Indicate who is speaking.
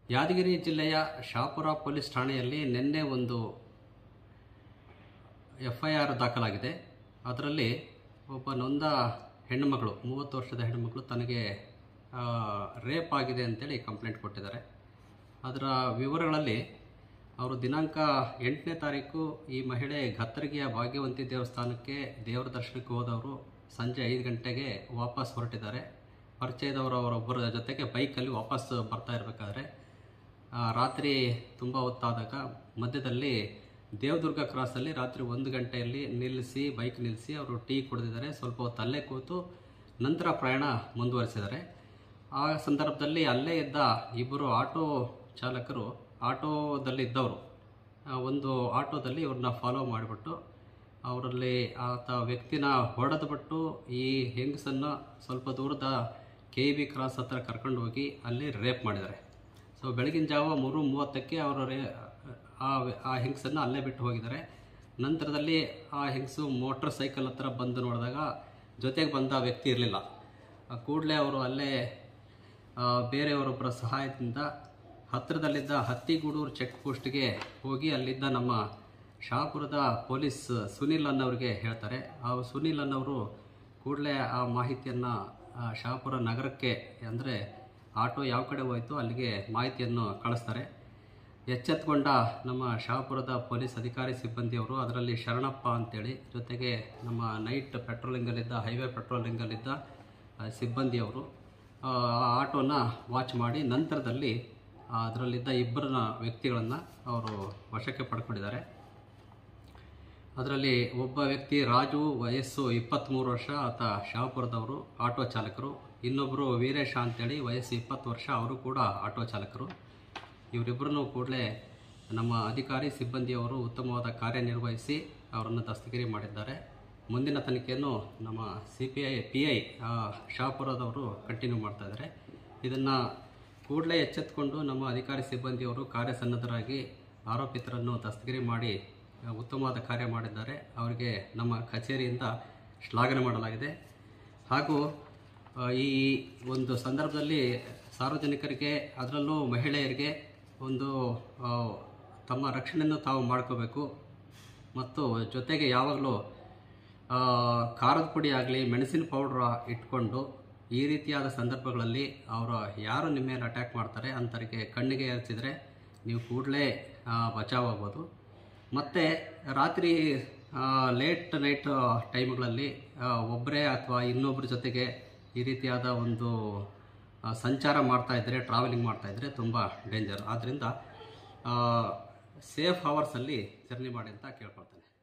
Speaker 1: ಯಾದಗಿರಿ ಜಿಲ್ಲೆಯ ಶಾಪುರ ಪೊಲೀಸ್ ಠಾಣೆಯಲ್ಲಿ ನಿನ್ನೆ ಒಂದು ಎಫ್ ಐ ಆರ್ ದಾಖಲಾಗಿದೆ ಅದರಲ್ಲಿ ಒಬ್ಬ ನೊಂದ ಹೆಣ್ಣುಮಗಳು ಮೂವತ್ತು ವರ್ಷದ ಹೆಣ್ಣುಮಗಳು ತನಗೆ ರೇಪ್ ಆಗಿದೆ ಅಂತೇಳಿ ಕಂಪ್ಲೇಂಟ್ ಕೊಟ್ಟಿದ್ದಾರೆ ಅದರ ವಿವರಗಳಲ್ಲಿ ಅವರು ದಿನಾಂಕ ಎಂಟನೇ ತಾರೀಕು ಈ ಮಹಿಳೆ ಗತ್ತರಿಗೆಯ ಭಾಗ್ಯವಂತಿ ದೇವಸ್ಥಾನಕ್ಕೆ ದೇವರ ದರ್ಶನಕ್ಕೆ ಹೋದವರು ಸಂಜೆ ಐದು ಗಂಟೆಗೆ ವಾಪಸ್ ಹೊರಟಿದ್ದಾರೆ ಪರಿಚಯದವರು ಅವರೊಬ್ಬರ ಜೊತೆಗೆ ಬೈಕಲ್ಲಿ ವಾಪಸ್ ಬರ್ತಾ ಇರಬೇಕಾದ್ರೆ ರಾತ್ರಿ ತುಂಬ ಹೊತ್ತಾದಾಗ ಮಧ್ಯದಲ್ಲಿ ದೇವದುರ್ಗ ಕ್ರಾಸಲ್ಲಿ ರಾತ್ರಿ ಒಂದು ಗಂಟೆಯಲ್ಲಿ ನಿಲ್ಲಿಸಿ ಬೈಕ್ ನಿಲ್ಲಿಸಿ ಅವರು ಟೀ ಕುಡಿದಿದ್ದಾರೆ ಸ್ವಲ್ಪ ಹೊತ್ತು ಅಲ್ಲೇ ಕೂತು ನಂತರ ಪ್ರಯಾಣ ಮುಂದುವರಿಸಿದ್ದಾರೆ ಆ ಸಂದರ್ಭದಲ್ಲಿ ಅಲ್ಲೇ ಇದ್ದ ಇಬ್ಬರು ಆಟೋ ಚಾಲಕರು ಆಟೋದಲ್ಲಿ ಇದ್ದವರು ಆ, ಒಂದು ಆಟೋದಲ್ಲಿ ಇವ್ರನ್ನ ಫಾಲೋ ಮಾಡಿಬಿಟ್ಟು ಅವರಲ್ಲಿ ಆತ ವ್ಯಕ್ತಿನ ಹೊಡೆದ್ಬಿಟ್ಟು ಈ ಹೆಂಗಸನ್ನು ಸ್ವಲ್ಪ ದೂರದ ಕೆ ಬಿ ಕ್ರಾಸ್ ಹತ್ರ ಕರ್ಕೊಂಡು ಹೋಗಿ ಅಲ್ಲಿ ರೇಪ್ ಮಾಡಿದ್ದಾರೆ ಸೊ ಬೆಳಗಿನ ಜಾವ ಮೂರು ಮೂವತ್ತಕ್ಕೆ ಅವರು ರೇ ಆ ಆ ಹೆಂಗಸನ್ನು ಅಲ್ಲೇ ಬಿಟ್ಟು ಹೋಗಿದ್ದಾರೆ ನಂತರದಲ್ಲಿ ಆ ಹೆಂಗಸು ಮೋಟ್ರ್ ಸೈಕಲ್ ಹತ್ರ ಬಂದು ನೋಡಿದಾಗ ಜೊತೆಗೆ ಬಂದ ವ್ಯಕ್ತಿ ಇರಲಿಲ್ಲ ಕೂಡಲೇ ಅವರು ಅಲ್ಲೇ ಆ, ಬೇರೆಯವರೊಬ್ಬರ ಸಹಾಯದಿಂದ ಹತ್ತಿರದಲ್ಲಿದ್ದ ಹತ್ತಿಗೂಡೂರು ಚೆಕ್ ಪೋಸ್ಟ್ಗೆ ಹೋಗಿ ಅಲ್ಲಿದ್ದ ನಮ್ಮ ಶಹಾಪುರದ ಪೊಲೀಸ್ ಸುನಿಲ್ ಅನ್ನೋರಿಗೆ ಹೇಳ್ತಾರೆ ಆ ಸುನಿಲ್ ಅನ್ನೋರು ಕೂಡಲೇ ಆ ಮಾಹಿತಿಯನ್ನು ಶಹಾಪುರ ನಗರಕ್ಕೆ ಅಂದರೆ ಆಟೋ ಯಾವ ಕಡೆ ಹೋಯಿತು ಅಲ್ಲಿಗೆ ಮಾಹಿತಿಯನ್ನು ಕಳಿಸ್ತಾರೆ ಎಚ್ಚೆತ್ತುಕೊಂಡ ನಮ್ಮ ಶಹಾಪುರದ ಪೊಲೀಸ್ ಅಧಿಕಾರಿ ಸಿಬ್ಬಂದಿಯವರು ಅದರಲ್ಲಿ ಶರಣಪ್ಪ ಅಂತೇಳಿ ಜೊತೆಗೆ ನಮ್ಮ ನೈಟ್ ಪೆಟ್ರೋಲಿಂಗಲ್ಲಿದ್ದ ಹೈವೇ ಪೆಟ್ರೋಲಿಂಗಲ್ಲಿದ್ದ ಆ, ಸಿಬ್ಬಂದಿಯವರು ಆ ಆ ಆಟೋನ ವಾಚ್ ಮಾಡಿ ನಂತರದಲ್ಲಿ ಆ, ಅದರಲ್ಲಿದ್ದ ಇಬ್ಬರನ್ನ ವ್ಯಕ್ತಿಗಳನ್ನು ಅವರು ವಶಕ್ಕೆ ಪಡ್ಕೊಂಡಿದ್ದಾರೆ ಅದರಲ್ಲಿ ಒಬ್ಬ ವ್ಯಕ್ತಿ ರಾಜು ವಯಸ್ಸು ಇಪ್ಪತ್ತ್ಮೂರು ವರ್ಷ ಆತ ಶಹಾಪುರದವರು ಆಟೋ ಚಾಲಕರು ಇನ್ನೊಬ್ಬರು ವೀರೇಶ ಅಂತೇಳಿ ವಯಸ್ಸು ಇಪ್ಪತ್ತು ವರ್ಷ ಅವರು ಕೂಡ ಆಟೋ ಚಾಲಕರು ಇವರಿಬ್ಬರನ್ನು ಕೂಡಲೇ ನಮ್ಮ ಅಧಿಕಾರಿ ಸಿಬ್ಬಂದಿಯವರು ಉತ್ತಮವಾದ ಕಾರ್ಯನಿರ್ವಹಿಸಿ ಅವರನ್ನು ದಸ್ತಗಿರಿ ಮಾಡಿದ್ದಾರೆ ಮುಂದಿನ ತನಿಖೆಯನ್ನು ನಮ್ಮ C P I P I ಶಹಾಪುರದವರು ಕಂಟಿನ್ಯೂ ಮಾಡ್ತಾ ಇದ್ದಾರೆ ಇದನ್ನು ಕೂಡಲೇ ಎಚ್ಚೆತ್ತುಕೊಂಡು ನಮ್ಮ ಅಧಿಕಾರಿ ಸಿಬ್ಬಂದಿಯವರು ಕಾರ್ಯಸನ್ನದ್ಧರಾಗಿ ಆರೋಪಿತರನ್ನು ದಸ್ತಗಿರಿ ಮಾಡಿ ಆ, ಉತ್ತಮವಾದ ಕಾರ್ಯ ಮಾಡಿದ್ದಾರೆ ಅವರಿಗೆ ನಮ್ಮ ಕಚೇರಿಯಿಂದ ಶ್ಲಾಘನೆ ಮಾಡಲಾಗಿದೆ ಹಾಗೂ ಆ, ಈ ಒಂದು ಸಂದರ್ಭದಲ್ಲಿ ಸಾರ್ವಜನಿಕರಿಗೆ ಅದರಲ್ಲೂ ಮಹಿಳೆಯರಿಗೆ ಒಂದು ಆ, ತಮ್ಮ ರಕ್ಷಣೆಯನ್ನು ತಾವು ಮಾಡ್ಕೋಬೇಕು ಮತ್ತು ಜೊತೆಗೆ ಯಾವಾಗಲೂ ಆ, ಖಾರದ ಪುಡಿ ಆಗಲಿ ಮೆಣಸಿನ ಪೌಡ್ರ್ ಇಟ್ಕೊಂಡು ಈ ರೀತಿಯಾದ ಸಂದರ್ಭಗಳಲ್ಲಿ ಅವರು ಯಾರು ನಿಮ್ಮ ಮೇಲೆ ಅಟ್ಯಾಕ್ ಮಾಡ್ತಾರೆ ಅಂಥವ್ರಿಗೆ ಕಣ್ಣಿಗೆ ಎರಚಿದ್ರೆ ನೀವು ಕೂಡಲೇ ಬಚಾವಾಗ್ಬೋದು ಮತ್ತು ರಾತ್ರಿ ಲೇಟ್ ನೈಟ್ ಟೈಮ್ಗಳಲ್ಲಿ ಒಬ್ಬರೇ ಅಥವಾ ಇನ್ನೊಬ್ಬರ ಜೊತೆಗೆ ಈ ರೀತಿಯಾದ ಒಂದು ಆ, ಸಂಚಾರ ಮಾಡ್ತಾ ಇದ್ದರೆ ಟ್ರಾವೆಲಿಂಗ್ ಮಾಡ್ತಾ ಇದ್ದರೆ ತುಂಬ ಡೇಂಜರ್ ಆದ್ದರಿಂದ ಸೇಫ್ ಅವರ್ಸಲ್ಲಿ ಜರ್ನಿ ಮಾಡಿ ಅಂತ ಕೇಳ್ಕೊಳ್ತೇನೆ